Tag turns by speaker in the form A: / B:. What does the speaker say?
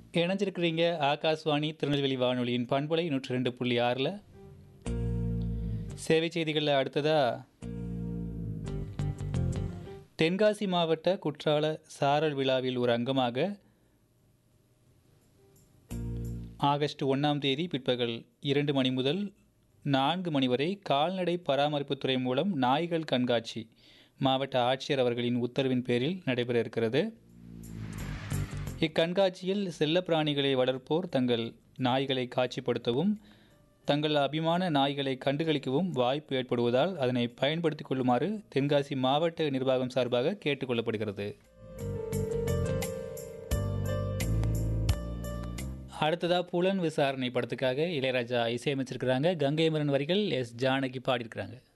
A: இணைஞ்சிருக்கிறீங்க ஆகாஷ்வாணி திருநெல்வேலி வானொலியின் பண்புலை நூற்றி ரெண்டு புள்ளி ஆறில் சேவை செய்திகளில் அடுத்ததா தென்காசி மாவட்ட குற்றால சாரல் விழாவில் ஒரு அங்கமாக ஆகஸ்ட் ஒன்றாம் தேதி பிற்பகல் இரண்டு மணி முதல் நான்கு மணி வரை கால்நடை பராமரிப்புத்துறை மூலம் நாய்கள் கண்காட்சி மாவட்ட ஆட்சியர் அவர்களின் உத்தரவின் பேரில் நடைபெற இருக்கிறது இக்கண்காட்சியில் செல்லப்பிராணிகளை வளர்ப்போர் தங்கள் நாய்களை காட்சிப்படுத்தவும் தங்கள் அபிமான நாய்களை கண்டுகளிக்கவும் வாய்ப்பு ஏற்படுவதால் அதனை பயன்படுத்திக் கொள்ளுமாறு தென்காசி மாவட்ட நிர்வாகம் சார்பாக கேட்டுக்கொள்ளப்படுகிறது அடுத்ததா புலன் விசாரணை படத்துக்காக இளையராஜா இசையமைச்சிருக்கிறாங்க கங்கை மரன் வரிகள் எஸ் ஜானகி பாடியிருக்கிறாங்க